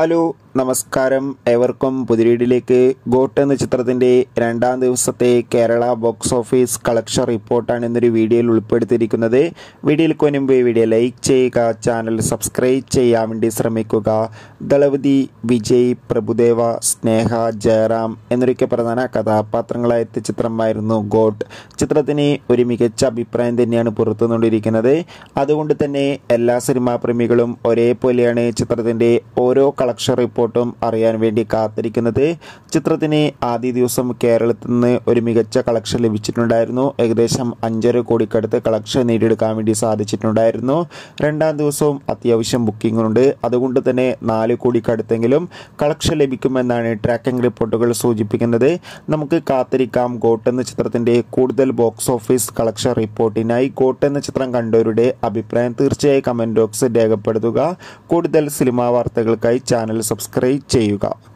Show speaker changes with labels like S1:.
S1: hello നമസ്കാരം ഏവർക്കും പുതിരീടിലേക്ക് got എന്ന ചിത്രത്തിൻ്റെ രണ്ടാം ദിവസത്തെ കേരള ബോക്സ് ഓഫീസ് കളക്ഷൻ റിപ്പോർട്ടാണ് ഇന്നൊരു വീഡിയോയിൽ ഉൾപ്പെടുത്തിയിരിക്കുന്നത് വീഡിയോയിൽ മുൻപ് വീഡിയോ ലൈക്ക് ചെയ്യുക ചാനൽ സബ്സ്ക്രൈബ് ചെയ്യാൻ വേണ്ടി ശ്രമിക്കുക ദളപതി വിജയ് പ്രഭുദേവ സ്നേഹ ജയറാം എന്നൊക്കെ പ്രധാന കഥാപാത്രങ്ങളായ എത്തിയ ചിത്രമായിരുന്നു ഗോട്ട് ചിത്രത്തിന് ഒരു മികച്ച അഭിപ്രായം തന്നെയാണ് പുറത്തുകൊണ്ടിരിക്കുന്നത് അതുകൊണ്ട് തന്നെ എല്ലാ സിനിമാ പ്രേമികളും ഒരേപോലെയാണ് ചിത്രത്തിൻ്റെ ഓരോ കളക്ഷൻ റിപ്പോർട്ടും അറിയാൻ വേണ്ടി കാത്തിരിക്കുന്നത് ചിത്രത്തിന് ആദ്യ ദിവസം കേരളത്തിൽ നിന്ന് ഒരു മികച്ച കളക്ഷൻ ലഭിച്ചിട്ടുണ്ടായിരുന്നു ഏകദേശം അഞ്ചര കോടിക്കടുത്ത് കളക്ഷൻ നേടിയെടുക്കാൻ വേണ്ടി സാധിച്ചിട്ടുണ്ടായിരുന്നു രണ്ടാം ദിവസവും അത്യാവശ്യം ബുക്കിംഗ് ഉണ്ട് അതുകൊണ്ട് തന്നെ നാല് കോടിക്കടുത്തെങ്കിലും കളക്ഷൻ ലഭിക്കുമെന്നാണ് ട്രാക്കിംഗ് റിപ്പോർട്ടുകൾ സൂചിപ്പിക്കുന്നത് നമുക്ക് കാത്തിരിക്കാം ഗോട്ട് എന്ന ചിത്രത്തിന്റെ കൂടുതൽ ബോക്സ് ഓഫീസ് കളക്ഷൻ റിപ്പോർട്ടിനായി ഗോട്ട് എന്ന ചിത്രം കണ്ടവരുടെ അഭിപ്രായം തീർച്ചയായും കമന്റ് ബോക്സിൽ രേഖപ്പെടുത്തുക കൂടുതൽ സിനിമാ വാർത്തകൾക്കായി ചാനൽ സബ്സ്ക്രൈബ് ചെയ്യുക